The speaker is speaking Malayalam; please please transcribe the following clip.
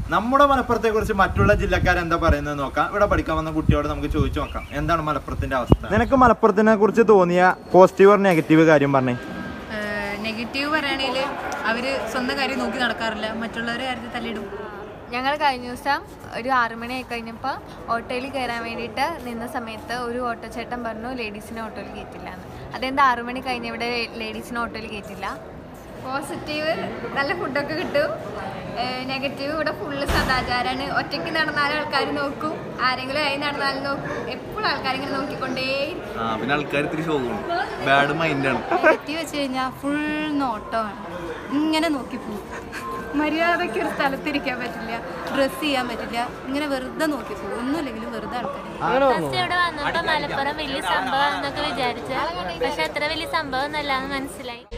നമ്മുടെ മലപ്പുറത്തെ കുറിച്ച് മറ്റുള്ള ജില്ലക്കാർ എന്താ പറയുന്നത് നോക്കാം ഇവിടെ പഠിക്കാൻ വന്ന കുട്ടിയോട് നമുക്ക് ചോദിച്ചു നോക്കാം എന്താണ് മലപ്പുറത്തിന്റെ അവസ്ഥ നിനക്ക് മലപ്പുറത്തിനെ കുറിച്ച് തോന്നിയ പോസിറ്റീവ് ഓർ നെഗറ്റീവ് കാര്യം പറഞ്ഞേ നെഗറ്റീവ് പറയുകയാണെങ്കിൽ അവർ സ്വന്തം കാര്യം നോക്കി നടക്കാറില്ല മറ്റുള്ളവരെ കാര്യത്തിൽ തല്ലിടും ഞങ്ങൾ കഴിഞ്ഞ ദിവസം ഒരു ആറു മണി ആയി കഴിഞ്ഞപ്പോൾ ഓട്ടോയിൽ കയറാൻ വേണ്ടിയിട്ട് നിന്ന സമയത്ത് ഒരു ഓട്ടോ ചേട്ടൻ പറഞ്ഞു ലേഡീസിനെ ഓട്ടോയിൽ കയറ്റില്ല എന്ന് അതെന്താ ആറു മണി കഴിഞ്ഞ് ഇവിടെ ലേഡീസിനെ ഓട്ടോയിൽ കയറ്റില്ല പോസിറ്റീവ് നല്ല ഫുഡൊക്കെ കിട്ടും നെഗറ്റീവ് ഇവിടെ ഫുള്ള് സദാചാരമാണ് ഒറ്റയ്ക്ക് നടന്നാലും ആൾക്കാർ നോക്കും ആരെങ്കിലും ആയി നടന്നാലും നോക്കും എപ്പോഴും ആൾക്കാർ ഇങ്ങനെ നോക്കിക്കൊണ്ടേ ആ പിന്നെ ആൾക്കാർ ഇത്തിരി ഷോക്കുണ്ട് ബാഡ് മൈൻഡാണ് നെഗറ്റീവ് വെച്ച് കഴിഞ്ഞാൽ ഫുൾ നോട്ടമാണ് ഇങ്ങനെ നോക്കി പോകും മര്യാദയ്ക്ക് ഒരു സ്ഥലത്തിരിക്കാൻ പറ്റില്ല ഡ്രസ്സ് ചെയ്യാൻ പറ്റില്ല ഇങ്ങനെ വെറുതെ നോക്കി പോകും ഒന്നുമില്ലെങ്കിലും വെറുതെ ആൾക്കാർ ഫസ്റ്റ് ഇവിടെ വന്നപ്പോ മലപ്പുറം വലിയ സംഭവം എന്നൊക്കെ വിചാരിച്ച പക്ഷെ അത്ര വലിയ സംഭവം എന്നല്ലാന്ന് മനസ്സിലായി